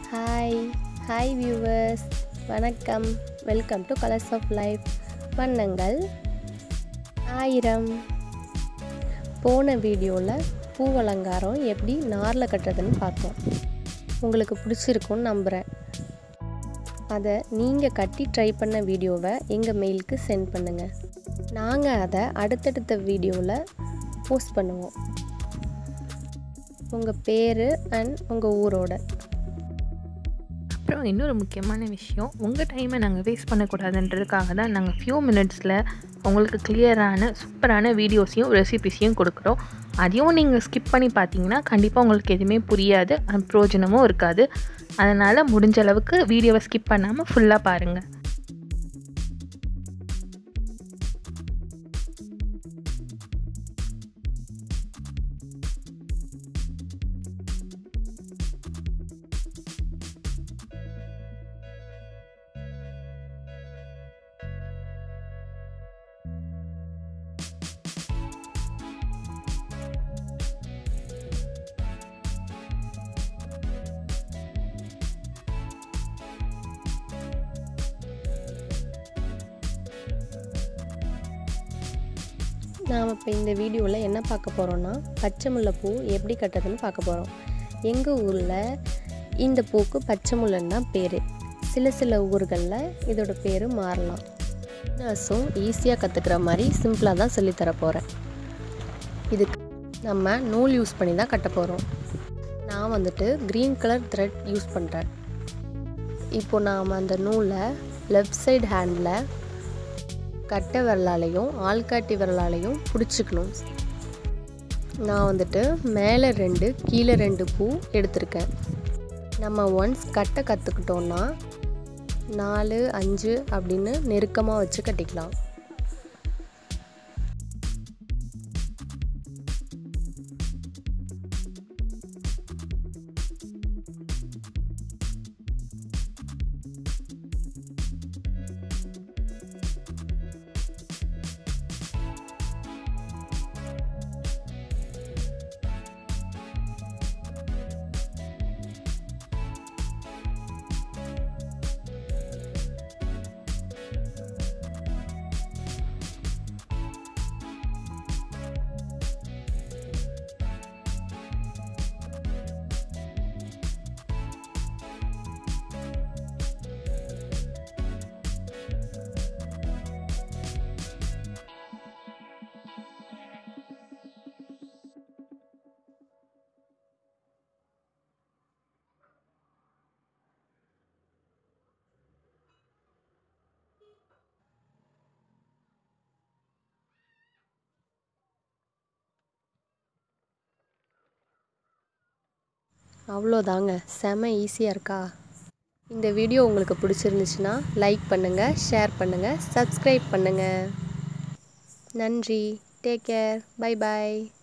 hi hi viewers வணக்கம் welcome to colours of life வண்ணங்கள் ஆயிரம் போன வீடியோவில் பூ அலங்காரம் எப்படி நாரில் கட்டுறதுன்னு பார்த்தோம் உங்களுக்கு பிடிச்சிருக்குன்னு நம்புகிறேன் அதை நீங்கள் கட்டி ட்ரை பண்ண வீடியோவை எங்கள் மெயிலுக்கு சென்ட் பண்ணுங்கள் நாங்கள் அதை அடுத்தடுத்த வீடியோவில் போஸ்ட் பண்ணுவோம் உங்கள் பேர் அண்ட் உங்கள் ஊரோட அப்புறம் இன்னொரு முக்கியமான விஷயம் உங்கள் டைமை நாங்கள் வேஸ்ட் பண்ணக்கூடாதுன்றதுக்காக தான் நாங்கள் ஃபியூ மினிட்ஸில் உங்களுக்கு கிளியரான சூப்பரான வீடியோஸையும் ரெசிபிஸையும் கொடுக்குறோம் அதையும் நீங்கள் ஸ்கிப் பண்ணி பார்த்தீங்கன்னா கண்டிப்பாக உங்களுக்கு எதுவுமே புரியாது அது பிரயோஜனமும் இருக்காது அதனால் முடிஞ்ச அளவுக்கு வீடியோவை ஸ்கிப் பண்ணாமல் ஃபுல்லாக பாருங்கள் நாம் இப்போ இந்த வீடியோவில் என்ன பார்க்க போகிறோன்னா பச்சை முல்லைப்பூ எப்படி கட்டுறதுன்னு பார்க்க போகிறோம் எங்கள் ஊரில் இந்த பூக்கு பச்சை முல்லைன்னு தான் பேர் சில சில ஊர்களில் இதோட பேர் மாறலாம் நர்ஸும் ஈஸியாக கற்றுக்கிற மாதிரி சிம்பிளாக தான் சொல்லித்தர போகிறேன் இதுக்கு நம்ம நூல் யூஸ் பண்ணி தான் கட்ட போகிறோம் நான் வந்துட்டு க்ரீன் கலர் த்ரெட் யூஸ் பண்ணுறேன் இப்போ நாம் அந்த நூலை லெஃப்ட் சைடு ஹேண்டில் கட்டை விரலாலையும் ஆள்காட்டி விரலாலையும் பிடிச்சிக்கணும் நான் வந்துட்டு மேலே ரெண்டு கீழே ரெண்டு பூ எடுத்திருக்கேன் நம்ம ஒன்ஸ் கட்டை கற்றுக்கிட்டோன்னா நாலு அஞ்சு அப்படின்னு நெருக்கமாக வச்சு கட்டிக்கலாம் அவ்வளோதாங்க செம ஈஸியாக இருக்கா இந்த வீடியோ உங்களுக்கு பிடிச்சிருந்துச்சுன்னா லைக் பண்ணுங்கள் ஷேர் பண்ணுங்கள் சப்ஸ்கிரைப் பண்ணுங்கள் நன்றி டேக் கேர் பை பாய்